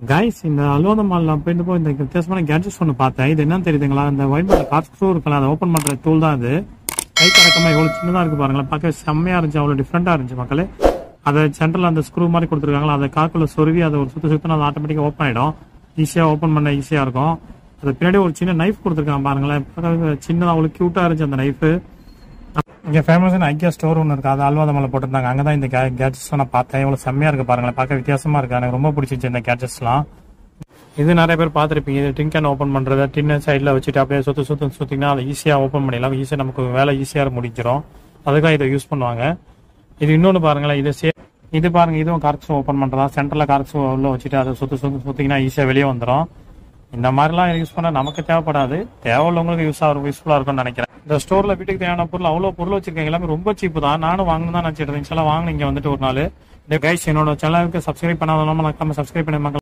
guys இந்த அல்வாத மால்ல போயிருந்தப்போ இந்த வித்தியாசமான கேட்ஜெட்ஸ் ஒன்று பார்த்தேன் இது என்னன்னு தெரியுதுங்களா இந்த ஒயிட் பால் கார் ஸ்க்ரூ இருக்கலாம் அதை ஓப்பன் பண்ற டூல் தான் இது கை கணக்கமா எவ்வளவு சின்னதா இருக்கு பாருங்களேன் பார்க்க செம்மையா இருந்துச்சு அவ்வளவு டிஃப்ரெண்டா இருந்துச்சு மக்களே அதை சென்டர்ல அந்த ஸ்க்ரூ மாதிரி கொடுத்துருக்காங்களா அதை காக்குள்ள சொருவி அதை ஒரு சுத்த சுத்தினா அது ஆட்டோமேட்டிக்கா ஓப்பன் ஆயிடும் ஈஸியா ஓப்பன் பண்ண ஈஸியா இருக்கும் அது பின்னாடி ஒரு சின்ன நைஃப் கொடுத்துருக்காங்க பாருங்களேன் பார்க்க சின்னதா அவ்வளவு கியூட்டா இருந்துச்சு அந்த நைஃப் இங்க ஃபேமஸான ஐக்கியா ஸ்டோர் ஒன்று இருக்கு அது அல்வாத மலை போட்டிருந்தாங்க அங்கே தான் இந்த கேட்ஜெட்ஸ் நான் பார்த்தேன் இவ்வளோ செம்மையா இருக்கு பாருங்களேன் பார்க்க வித்தியாசமா இருக்கு எனக்கு ரொம்ப பிடிச்சிச்சு இந்த கேட்ஜெட்ஸ்லாம் இது நிறைய பேர் பார்த்துருப்பீங்க இது டின் கேன் ஓப்பன் பண்றது டின்ன சைடில் வச்சுட்டு அப்படியே சுத்து சுத்து சுத்திங்கன்னா அதை ஈஸியாக ஓப்பன் பண்ணிடலாம் ஈஸியாக நமக்கு வேலை ஈஸியாக முடிஞ்சிடும் அதுக்காக இதை யூஸ் பண்ணுவாங்க இது இன்னொன்று பாருங்களேன் இது சே இது பாருங்க இதுவும் கார்க்ஸ் ஓப்பன் பண்றதா சென்டர்ல கார்க்ஸ் உள்ள வச்சுட்டு அதை சுத்து சுத்து சுத்திங்கன்னா ஈஸியாக வெளியே வந்துடும் இந்த மாதிரிலாம் யூஸ் பண்ணா நமக்கு தேவைப்படாது தேவையுள்ளவங்களுக்கு யூஸ் ஆகும் யூஸ்ஃபுல்லா இருக்கும்னு நினைக்கிறேன் இந்த ஸ்டோர்ல வீட்டுக்கு தேவையான பொருள் அவ்வளவு பொருள் வச்சிருக்காங்க எல்லாமே ரொம்ப சீப்பு தான் நானும் வாங்கணும் தான் நினைச்சிட்டு இருந்தேன் வாங்க இங்க வந்துட்டு ஒரு நாள் இந்த கைஸ் என்னோட சேனலுக்கு சப்ஸ்கிரைப் பண்ணாதவங்க மறக்காம சப்ஸ்கிரைப் பண்ணி மக்கள்